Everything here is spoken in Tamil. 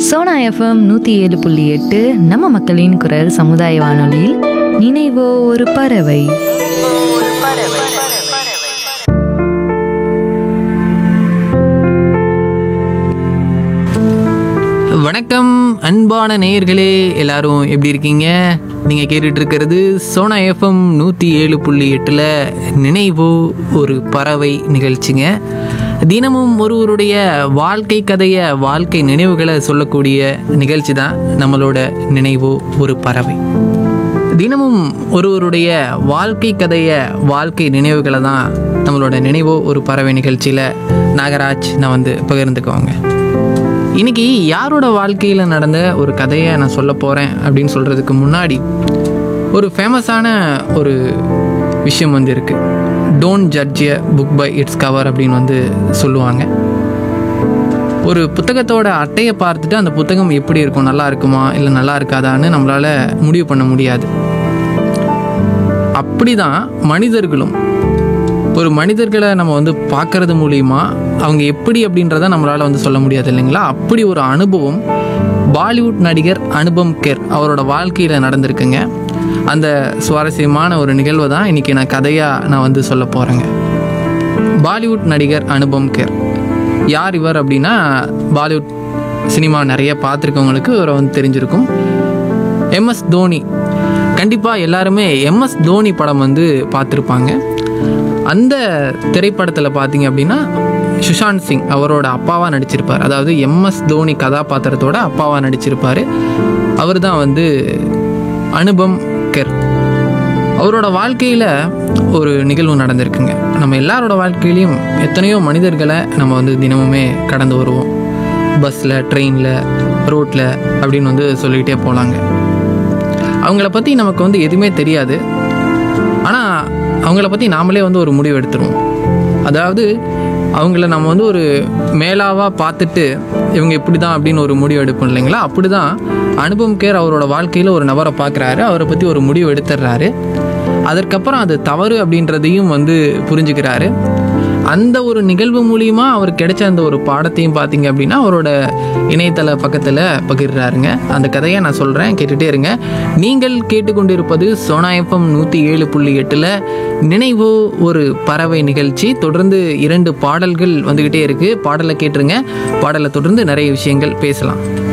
சோனா எஃப்எம் நூற்றி ஏழு புள்ளி எட்டு நம்ம மக்களின் குரல் சமுதாய வானொலியில் நினைவோ ஒரு பறவை வணக்கம் அன்பான நேயர்களே எல்லாரும் எப்படி இருக்கீங்க நீங்கள் கேட்டுட்டு இருக்கிறது சோனா எஃப்எம் நூற்றி ஏழு புள்ளி எட்டில் நினைவு ஒரு பறவை நிகழ்ச்சிங்க தினமும் ஒருவருடைய வாழ்க்கை கதையை வாழ்க்கை நினைவுகளை சொல்லக்கூடிய நிகழ்ச்சி தான் நம்மளோட நினைவு ஒரு பறவை தினமும் ஒருவருடைய வாழ்க்கை கதையை வாழ்க்கை நினைவுகளை தான் நம்மளோட நினைவோ ஒரு பறவை நிகழ்ச்சியில் நாகராஜ் நான் வந்து பகிர்ந்துக்குவாங்க இன்னைக்கு யாரோட வாழ்க்கையில் நடந்த ஒரு கதையை நான் சொல்ல போகிறேன் அப்படின்னு சொல்கிறதுக்கு முன்னாடி ஒரு ஃபேமஸான ஒரு விஷயம் வந்து இருக்குது don't judge a book by its cover அப்படின்னு வந்து சொல்லுவாங்க ஒரு புத்தகத்தோட அட்டையை பார்த்துட்டு அந்த புத்தகம் எப்படி இருக்கும் நல்லா இருக்குமா இல்லை நல்லா இருக்காதான்னு நம்மளால் முடிவு பண்ண முடியாது அப்படிதான் மனிதர்களும் ஒரு மனிதர்களை நம்ம வந்து பார்க்கறது மூலியமா அவங்க எப்படி அப்படின்றத நம்மளால் வந்து சொல்ல முடியாது இல்லைங்களா அப்படி ஒரு அனுபவம் பாலிவுட் நடிகர் அனுபம் கெர் அவரோட வாழ்க்கையில் நடந்திருக்குங்க அந்த சுவாரஸ்யமான ஒரு நிகழ்வை தான் இன்றைக்கி நான் கதையாக நான் வந்து சொல்ல போகிறேங்க பாலிவுட் நடிகர் அனுபம் கெர் யார் இவர் அப்படின்னா பாலிவுட் சினிமா நிறைய பார்த்துருக்கவங்களுக்கு இவரை வந்து தெரிஞ்சிருக்கும் எம்எஸ் தோனி கண்டிப்பாக எல்லாருமே எம்எஸ் தோனி படம் வந்து பார்த்துருப்பாங்க அந்த திரைப்படத்தில் பார்த்தீங்க அப்படின்னா சுஷாந்த் சிங் அவரோட அப்பாவாக நடிச்சிருப்பார் அதாவது எம்எஸ் தோனி கதாபாத்திரத்தோட அப்பாவாக நடிச்சிருப்பார் அவர் தான் வந்து அனுபம் கெர் அவரோட வாழ்க்கையில் ஒரு நிகழ்வு நடந்திருக்குங்க நம்ம எல்லாரோட வாழ்க்கையிலையும் எத்தனையோ மனிதர்களை நம்ம வந்து தினமுமே கடந்து வருவோம் பஸ்ஸில் ட்ரெயினில் ரோட்டில் அப்படின்னு வந்து சொல்லிகிட்டே போகலாங்க அவங்கள பற்றி நமக்கு வந்து எதுவுமே தெரியாது ஆனால் அவங்கள பற்றி நாமளே வந்து ஒரு முடிவு எடுத்துருவோம் அதாவது அவங்கள நம்ம வந்து ஒரு மேலாவாக பார்த்துட்டு இவங்க இப்படி தான் அப்படின்னு ஒரு முடிவு எடுப்போம் இல்லைங்களா அப்படி தான் அனுபவம் கேர் அவரோட வாழ்க்கையில் ஒரு நபரை பார்க்குறாரு அவரை பற்றி ஒரு முடிவு எடுத்துடுறாரு அதற்கப்புறம் அது தவறு அப்படின்றதையும் வந்து புரிஞ்சுக்கிறாரு அந்த ஒரு நிகழ்வு மூலியமா அவர் கிடைச்ச அந்த ஒரு பாடத்தையும் பார்த்தீங்க அப்படின்னா அவரோட இணையதள பக்கத்தில் பகிர்றாருங்க அந்த கதையை நான் சொல்கிறேன் கேட்டுகிட்டே இருங்க நீங்கள் கேட்டுக்கொண்டிருப்பது சோனா எஃப்எம் நூற்றி ஏழு புள்ளி எட்டில் நினைவு ஒரு பறவை நிகழ்ச்சி தொடர்ந்து இரண்டு பாடல்கள் வந்துக்கிட்டே இருக்குது பாடலை கேட்டுருங்க பாடலை தொடர்ந்து நிறைய விஷயங்கள் பேசலாம்